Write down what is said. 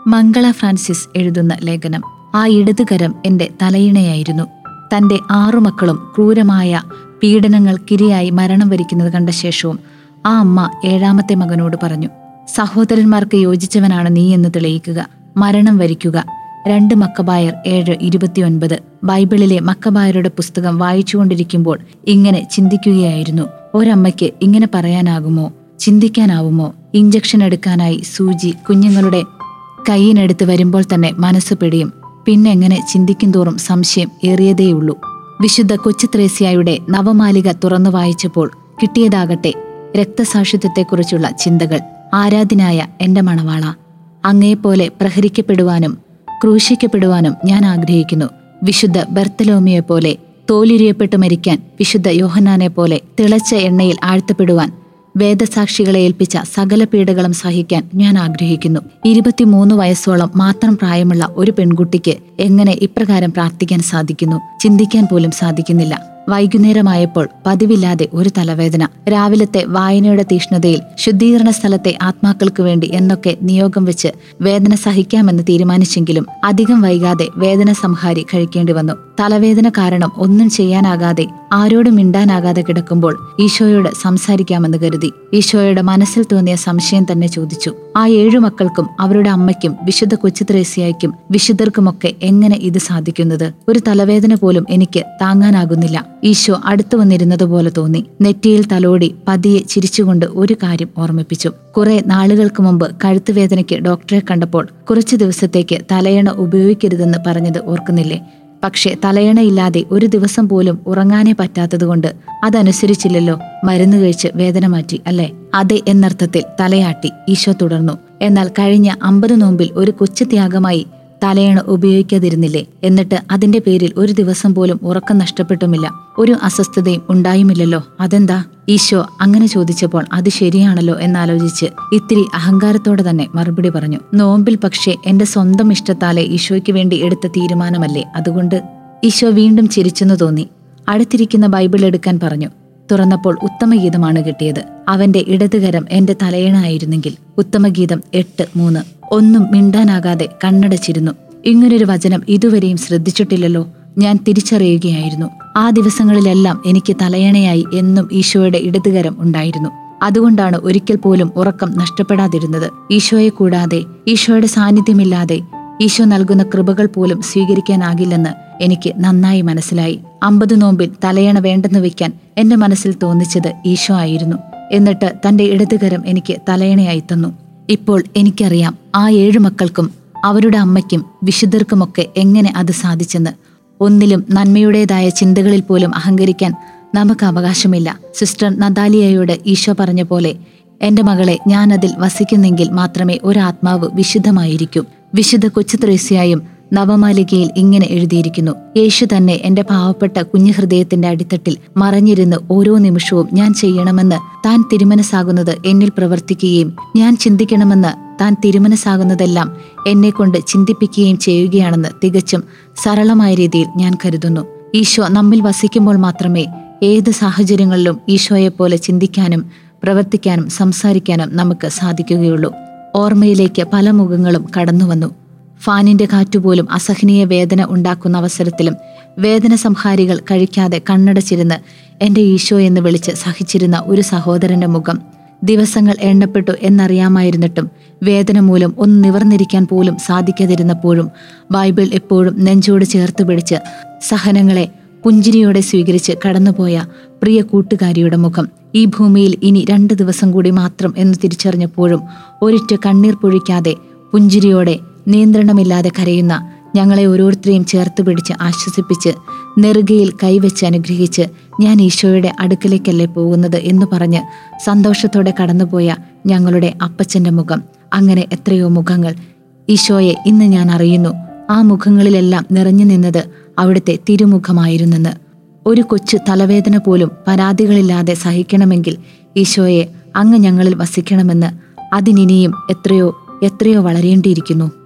മംഗള Francis എഴുതുന്ന ലേഖനം ആ ഇടതുകരം എന്റെ തലയിണയായിരുന്നു തന്റെ ആറു മക്കളും ക്രൂരമായ പീഡനങ്ങൾക്കിരയായി മരണം വരിക്കുന്നത് കണ്ട ശേഷവും ആ അമ്മ ഏഴാമത്തെ മകനോട് പറഞ്ഞു സഹോദരന്മാർക്ക് യോജിച്ചവനാണ് നീ എന്ന് തെളിയിക്കുക മരണം വരിക്കുക രണ്ട് മക്കബായർ ഏഴ് ഇരുപത്തിയൊൻപത് ബൈബിളിലെ മക്കബായരുടെ പുസ്തകം വായിച്ചുകൊണ്ടിരിക്കുമ്പോൾ ഇങ്ങനെ ചിന്തിക്കുകയായിരുന്നു ഒരമ്മയ്ക്ക് ഇങ്ങനെ പറയാനാകുമോ ചിന്തിക്കാനാവുമോ ഇഞ്ചക്ഷൻ എടുക്കാനായി സൂചി കുഞ്ഞുങ്ങളുടെ കൈയിനെടുത്ത് വരുമ്പോൾ തന്നെ മനസ്സ് പിടിയും പിന്നെ എങ്ങനെ ചിന്തിക്കും തോറും സംശയം ഏറിയതേയുള്ളൂ വിശുദ്ധ കൊച്ചു ത്രേസ്യായുടെ നവമാലിക തുറന്നു വായിച്ചപ്പോൾ കിട്ടിയതാകട്ടെ രക്തസാക്ഷിത്വത്തെക്കുറിച്ചുള്ള ചിന്തകൾ ആരാധനായ എന്റെ മണവാള അങ്ങയെപ്പോലെ പ്രഹരിക്കപ്പെടുവാനും ക്രൂശിക്കപ്പെടുവാനും ഞാൻ ആഗ്രഹിക്കുന്നു വിശുദ്ധ ബർത്തലോമിയെ പോലെ തോലുരിയപ്പെട്ടു മരിക്കാൻ വിശുദ്ധ യോഹന്നാനെ പോലെ തിളച്ച എണ്ണയിൽ ആഴ്ത്തപ്പെടുവാൻ വേദസാക്ഷികളെ ഏൽപ്പിച്ച സകല പീഡകളും സഹിക്കാൻ ഞാൻ ആഗ്രഹിക്കുന്നു ഇരുപത്തിമൂന്ന് വയസ്സോളം മാത്രം പ്രായമുള്ള ഒരു പെൺകുട്ടിക്ക് എങ്ങനെ ഇപ്രകാരം പ്രാർത്ഥിക്കാൻ സാധിക്കുന്നു ചിന്തിക്കാൻ പോലും സാധിക്കുന്നില്ല വൈകുന്നേരമായപ്പോൾ പതിവില്ലാതെ ഒരു തലവേദന രാവിലത്തെ വായനയുടെ തീഷ്ണതയിൽ ശുദ്ധീകരണ സ്ഥലത്തെ ആത്മാക്കൾക്ക് വേണ്ടി എന്നൊക്കെ നിയോഗം വെച്ച് വേദന സഹിക്കാമെന്ന് തീരുമാനിച്ചെങ്കിലും അധികം വൈകാതെ വേദന സംഹാരി കഴിക്കേണ്ടി വന്നു തലവേദന കാരണം ഒന്നും ചെയ്യാനാകാതെ ആരോടും മിണ്ടാനാകാതെ കിടക്കുമ്പോൾ ഈശോയോട് സംസാരിക്കാമെന്ന് കരുതി ഈശോയുടെ മനസ്സിൽ തോന്നിയ സംശയം തന്നെ ചോദിച്ചു ആ ഏഴു മക്കൾക്കും അവരുടെ അമ്മയ്ക്കും വിശുദ്ധ കൊച്ചുത്രേസ്യായ്ക്കും വിശുദ്ധർക്കുമൊക്കെ എങ്ങനെ ഇത് സാധിക്കുന്നത് ഒരു തലവേദന പോലും എനിക്ക് താങ്ങാനാകുന്നില്ല ഈശോ അടുത്തു വന്നിരുന്നതുപോലെ തോന്നി നെറ്റിയിൽ തലോടി പതിയെ ചിരിച്ചുകൊണ്ട് ഒരു കാര്യം ഓർമ്മിപ്പിച്ചു കുറെ നാളുകൾക്ക് മുമ്പ് കഴുത്തുവേദനയ്ക്ക് ഡോക്ടറെ കണ്ടപ്പോൾ കുറച്ചു ദിവസത്തേക്ക് തലയണ ഉപയോഗിക്കരുതെന്ന് പറഞ്ഞത് ഓർക്കുന്നില്ലേ പക്ഷെ തലയണയില്ലാതെ ഒരു ദിവസം പോലും ഉറങ്ങാനേ പറ്റാത്തതുകൊണ്ട് അതനുസരിച്ചില്ലല്ലോ മരുന്ന് കഴിച്ച് വേദന മാറ്റി അല്ലേ അതെ എന്നർത്ഥത്തിൽ തലയാട്ടി ഈശോ തുടർന്നു എന്നാൽ കഴിഞ്ഞ അമ്പത് നോമ്പിൽ ഒരു കൊച്ചു ത്യാഗമായി തലയണ ഉപയോഗിക്കാതിരുന്നില്ലേ എന്നിട്ട് അതിന്റെ പേരിൽ ഒരു ദിവസം പോലും ഉറക്കം നഷ്ടപ്പെട്ടുമില്ല ഒരു അസ്വസ്ഥതയും ഉണ്ടായുമില്ലല്ലോ അതെന്താ ഈശോ അങ്ങനെ ചോദിച്ചപ്പോൾ അത് ശരിയാണല്ലോ എന്നാലോചിച്ച് ഇത്തിരി അഹങ്കാരത്തോടെ തന്നെ മറുപടി പറഞ്ഞു നോമ്പിൽ പക്ഷേ എന്റെ സ്വന്തം ഇഷ്ടത്താലെ ഈശോയ്ക്ക് വേണ്ടി എടുത്ത തീരുമാനമല്ലേ അതുകൊണ്ട് ഈശോ വീണ്ടും ചിരിച്ചെന്നു തോന്നി അടുത്തിരിക്കുന്ന ബൈബിൾ എടുക്കാൻ പറഞ്ഞു തുറന്നപ്പോൾ ഉത്തമഗീതമാണ് കിട്ടിയത് അവന്റെ ഇടതുകരം എന്റെ തലയണായിരുന്നെങ്കിൽ ഉത്തമഗീതം എട്ട് മൂന്ന് ഒന്നും മിണ്ടാനാകാതെ കണ്ണടച്ചിരുന്നു ഇങ്ങനൊരു വചനം ഇതുവരെയും ശ്രദ്ധിച്ചിട്ടില്ലല്ലോ ഞാൻ തിരിച്ചറിയുകയായിരുന്നു ആ ദിവസങ്ങളിലെല്ലാം എനിക്ക് തലയണയായി എന്നും ഈശോയുടെ ഇടതുകരം ഉണ്ടായിരുന്നു അതുകൊണ്ടാണ് ഒരിക്കൽ പോലും ഉറക്കം നഷ്ടപ്പെടാതിരുന്നത് ഈശോയെ കൂടാതെ ഈശോയുടെ സാന്നിധ്യമില്ലാതെ ഈശോ നൽകുന്ന കൃപകൾ പോലും സ്വീകരിക്കാനാകില്ലെന്ന് എനിക്ക് നന്നായി മനസ്സിലായി അമ്പത് നോമ്പിൽ തലയണ വേണ്ടെന്ന് വെക്കാൻ എന്റെ മനസ്സിൽ തോന്നിച്ചത് ഈശോ ആയിരുന്നു എന്നിട്ട് തന്റെ ഇടതുകരം എനിക്ക് തലയണയായി തന്നു ഇപ്പോൾ എനിക്കറിയാം ആ ഏഴു മക്കൾക്കും അവരുടെ അമ്മയ്ക്കും വിശുദ്ധർക്കുമൊക്കെ എങ്ങനെ അത് സാധിച്ചെന്ന് ഒന്നിലും നന്മയുടേതായ ചിന്തകളിൽ പോലും അഹങ്കരിക്കാൻ നമുക്ക് അവകാശമില്ല സിസ്റ്റർ നദാലിയയോട് ഈശോ പറഞ്ഞ പോലെ എന്റെ മകളെ ഞാൻ അതിൽ വസിക്കുന്നെങ്കിൽ മാത്രമേ ഒരാത്മാവ് വിശുദ്ധമായിരിക്കൂ വിശുദ്ധ കൊച്ചു ത്രേസ്യായും നവമാലികയിൽ ഇങ്ങനെ എഴുതിയിരിക്കുന്നു യേശു തന്നെ എന്റെ പാവപ്പെട്ട കുഞ്ഞു ഹൃദയത്തിന്റെ അടിത്തട്ടിൽ മറഞ്ഞിരുന്ന് ഓരോ നിമിഷവും ഞാൻ ചെയ്യണമെന്ന് താൻ തിരുമനസ്സാകുന്നത് എന്നിൽ പ്രവർത്തിക്കുകയും ഞാൻ ചിന്തിക്കണമെന്ന് താൻ തിരുമനസ്സാകുന്നതെല്ലാം എന്നെ കൊണ്ട് ചിന്തിപ്പിക്കുകയും ചെയ്യുകയാണെന്ന് തികച്ചും സരളമായ രീതിയിൽ ഞാൻ കരുതുന്നു ഈശോ നമ്മിൽ വസിക്കുമ്പോൾ മാത്രമേ ഏത് സാഹചര്യങ്ങളിലും ഈശോയെപ്പോലെ ചിന്തിക്കാനും പ്രവർത്തിക്കാനും സംസാരിക്കാനും നമുക്ക് സാധിക്കുകയുള്ളൂ ഓർമ്മയിലേക്ക് പല മുഖങ്ങളും കടന്നുവന്നു ഫാനിന്റെ കാറ്റുപോലും അസഹനീയ വേദന ഉണ്ടാക്കുന്ന അവസരത്തിലും വേദന സംഹാരികൾ കഴിക്കാതെ കണ്ണടച്ചിരുന്ന് എന്റെ ഈശോ എന്ന് വിളിച്ച് സഹിച്ചിരുന്ന ഒരു സഹോദരന്റെ മുഖം ദിവസങ്ങൾ എണ്ണപ്പെട്ടു എന്നറിയാമായിരുന്നിട്ടും വേദന മൂലം ഒന്ന് നിവർന്നിരിക്കാൻ പോലും സാധിക്കാതിരുന്നപ്പോഴും ബൈബിൾ എപ്പോഴും നെഞ്ചോട് ചേർത്ത് പിടിച്ച് സഹനങ്ങളെ പുഞ്ചിരിയോടെ സ്വീകരിച്ച് കടന്നുപോയ പ്രിയ കൂട്ടുകാരിയുടെ മുഖം ഈ ഭൂമിയിൽ ഇനി രണ്ട് ദിവസം കൂടി മാത്രം എന്ന് തിരിച്ചറിഞ്ഞപ്പോഴും ഒരിറ്റ കണ്ണീർ പൊഴിക്കാതെ പുഞ്ചിരിയോടെ നിയന്ത്രണമില്ലാതെ കരയുന്ന ഞങ്ങളെ ഓരോരുത്തരെയും ചേർത്ത് പിടിച്ച് ആശ്വസിപ്പിച്ച് നെറുകയിൽ കൈവച്ച് അനുഗ്രഹിച്ച് ഞാൻ ഈശോയുടെ അടുക്കലേക്കല്ലേ പോകുന്നത് എന്ന് പറഞ്ഞ് സന്തോഷത്തോടെ കടന്നുപോയ ഞങ്ങളുടെ അപ്പച്ചന്റെ മുഖം അങ്ങനെ എത്രയോ മുഖങ്ങൾ ഈശോയെ ഇന്ന് ഞാൻ അറിയുന്നു ആ മുഖങ്ങളിലെല്ലാം നിറഞ്ഞു നിന്നത് അവിടുത്തെ തിരുമുഖമായിരുന്നെന്ന് ഒരു കൊച്ചു തലവേദന പോലും പരാതികളില്ലാതെ സഹിക്കണമെങ്കിൽ ഈശോയെ അങ്ങ് ഞങ്ങളിൽ വസിക്കണമെന്ന് അതിനിനിയും എത്രയോ എത്രയോ വളരേണ്ടിയിരിക്കുന്നു